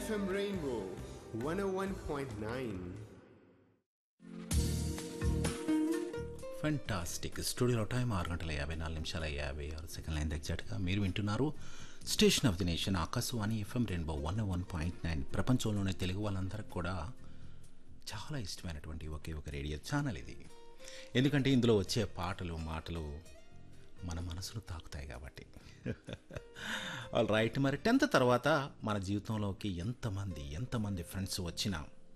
FM Rainbow 101.9. Fantastic స్టూడియోలో time ఆరు గంటల యాభై నాలుగు నిమిషాల యాభై ఆరు సెకండ్ల అయింది ఎగ్జాక్ట్గా మీరు వింటున్నారు station of the nation Akashvani FM Rainbow one one point nine ప్రపంచంలోనే తెలుగు వాళ్ళందరికీ కూడా చాలా ఇష్టమైనటువంటి ఒకే ఒక రేడియో ఛానల్ ఇది ఎందుకంటే ఇందులో వచ్చే పాటలు మాటలు మన మనసును తాకుతాయి కాబట్టి ఆల్ రైట్ మరి టెన్త్ తర్వాత మన జీవితంలోకి ఎంతమంది ఎంతమంది ఫ్రెండ్స్ వచ్చినా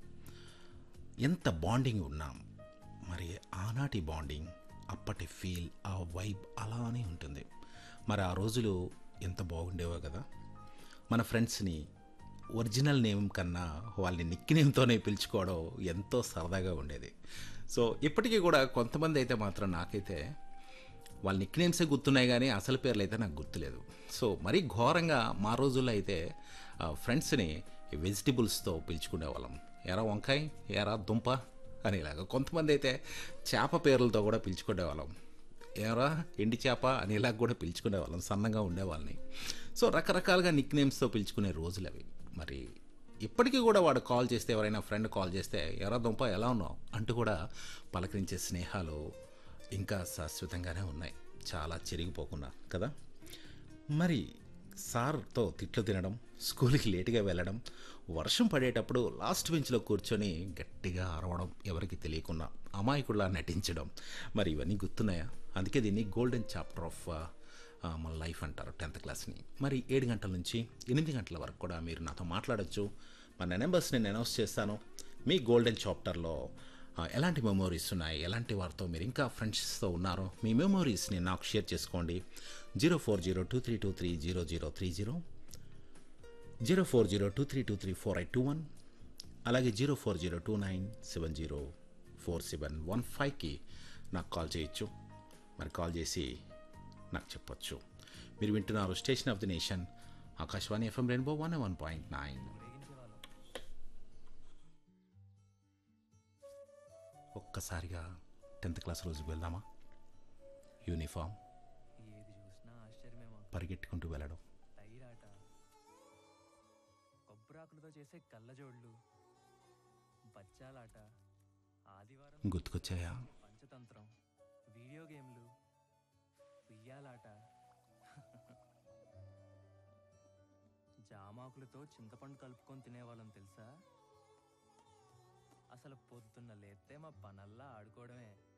ఎంత బాండింగ్ ఉన్నాం మరి ఆనాటి బాండింగ్ అప్పటి ఫీల్ ఆ వైబ్ అలానే ఉంటుంది మరి ఆ రోజులు ఎంత బాగుండేవో కదా మన ఫ్రెండ్స్ని ఒరిజినల్ నేమ్ కన్నా వాళ్ళని నిక్ నేమ్తోనే పిలుచుకోవడం ఎంతో సరదాగా ఉండేది సో ఇప్పటికీ కూడా కొంతమంది అయితే మాత్రం నాకైతే వాళ్ళ నిక్ నేమ్సే గుర్తున్నాయి కానీ అసలు పేర్లు అయితే నాకు గుర్తులేదు సో మరీ ఘోరంగా మా రోజుల్లో అయితే ఆ, ఫ్రెండ్స్ని వెజిటబుల్స్తో పిలుచుకునేవాళ్ళం ఎరా వంకాయ ఎరా దుంప అనేలాగా కొంతమంది అయితే చేప పేర్లతో కూడా పిలుచుకునేవాళ్ళం ఎరా ఎండి చేప అనేలాగా కూడా పిలుచుకునేవాళ్ళం సన్నగా ఉండేవాళ్ళని సో రకరకాలుగా నిక్ నేమ్స్తో పిలుచుకునే రోజులు అవి మరి ఇప్పటికీ కూడా వాడు కాల్ చేస్తే ఎవరైనా ఫ్రెండ్ కాల్ చేస్తే ఎరా దుంప ఎలా ఉన్నావు అంటూ కూడా పలకరించే స్నేహాలు ఇంకా శాశ్వతంగానే ఉన్నాయి చాలా చెరిగిపోకుండా కదా మరి సార్తో తిట్లు తినడం స్కూల్కి లేటుగా వెళ్ళడం వర్షం పడేటప్పుడు లాస్ట్ బెంచ్లో కూర్చొని గట్టిగా అరవడం ఎవరికి తెలియకుండా అమాయకుడిలా నటించడం మరి ఇవన్నీ గుర్తున్నాయా అందుకే దీన్ని గోల్డెన్ చాప్టర్ ఆఫ్ మన లైఫ్ అంటారు టెన్త్ క్లాస్ని మరి ఏడు గంటల నుంచి ఎనిమిది గంటల వరకు కూడా మీరు నాతో మాట్లాడొచ్చు మన నెంబర్స్ నేను అనౌన్స్ చేస్తాను మీ గోల్డెన్ చాప్టర్లో ఆ, ఎలాంటి మెమోరీస్ ఉన్నాయి ఎలాంటి వారితో మీరు ఇంకా ఫ్రెండ్స్తో ఉన్నారో మీ మెమోరీస్ని నాకు షేర్ చేసుకోండి zero four zero two three two three zero zero three zero zero four zero two three two three four eight two one అలాగే zero four zero two nine seven zero four seven one ఫైవ్కి నాకు call చేయొచ్చు మరి call చేసి నాకు చెప్పొచ్చు మీరు వింటున్నారు station of the nation Akashvani FM Rainbow one one point nine ఒక్కసారిగా టెన్త్ క్లాస్ రోజుకి వెళ్దామా యూనిఫామ్ ఏది చూసినా ఆశ్చర్యమేమో పరిగెట్టుకుంటూ వెళ్ళడం టైరాట కొబ్బరాకులతో చేసే కళ్ళజోళ్ళు బచ్చాలాట ఆదివారం గుర్తుకొచ్చాయా పంచతంత్రం వీడియో గేమ్లు ఉయ్యాలాట జామాకులతో చింతపండు కలుపుకొని తినేవాళ్ళం తెలుసా అసలు పొద్దున్న లేస్తే మా పనల్లా ఆడుకోవడమే